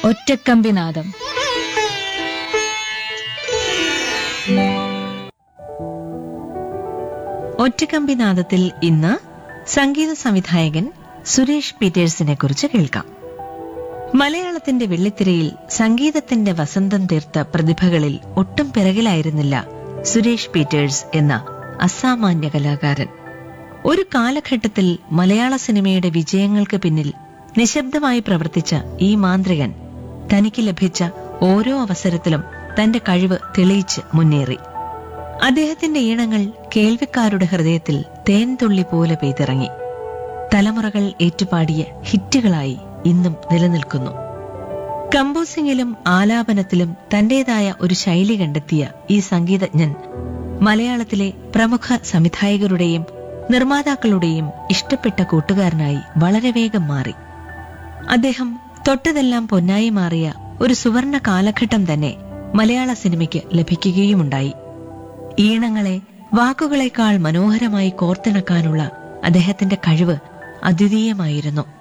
ഒറ്റക്കമ്പിനാദം ഒറ്റക്കമ്പിനാദത്തിൽ ഇന്ന് സംഗീത സംവിധായകൻ സുരേഷ് പീറ്റേഴ്സിനെ കുറിച്ച് കേൾക്കാം മലയാളത്തിന്റെ വെള്ളിത്തിരയിൽ സംഗീതത്തിന്റെ വസന്തം തീർത്ത പ്രതിഭകളിൽ ഒട്ടും പിറകിലായിരുന്നില്ല സുരേഷ് പീറ്റേഴ്സ് എന്ന അസാമാന്യ കലാകാരൻ ഒരു കാലഘട്ടത്തിൽ മലയാള സിനിമയുടെ വിജയങ്ങൾക്ക് പിന്നിൽ നിശബ്ദമായി പ്രവർത്തിച്ച ഈ മാന്ത്രികൻ തനിക്ക് ലഭിച്ച ഓരോ അവസരത്തിലും തന്റെ കഴിവ് തെളിയിച്ച് മുന്നേറി അദ്ദേഹത്തിന്റെ ഈണങ്ങൾ കേൾവിക്കാരുടെ ഹൃദയത്തിൽ തേൻതുള്ളി പോലെ പെയ്തിറങ്ങി തലമുറകൾ ഏറ്റുപാടിയ ഹിറ്റുകളായി ഇന്നും നിലനിൽക്കുന്നു കമ്പോസിംഗിലും ആലാപനത്തിലും തന്റേതായ ഒരു ശൈലി കണ്ടെത്തിയ ഈ സംഗീതജ്ഞൻ മലയാളത്തിലെ പ്രമുഖ സംവിധായകരുടെയും നിർമ്മാതാക്കളുടെയും ഇഷ്ടപ്പെട്ട കൂട്ടുകാരനായി വളരെ വേഗം മാറി അദ്ദേഹം തൊട്ടതെല്ലാം പൊന്നായി മാറിയ ഒരു സുവർണ കാലഘട്ടം തന്നെ മലയാള സിനിമയ്ക്ക് ലഭിക്കുകയുമുണ്ടായി ഈണങ്ങളെ വാക്കുകളെക്കാൾ മനോഹരമായി കോർത്തിണക്കാനുള്ള അദ്ദേഹത്തിന്റെ കഴിവ് അദ്വിതീയമായിരുന്നു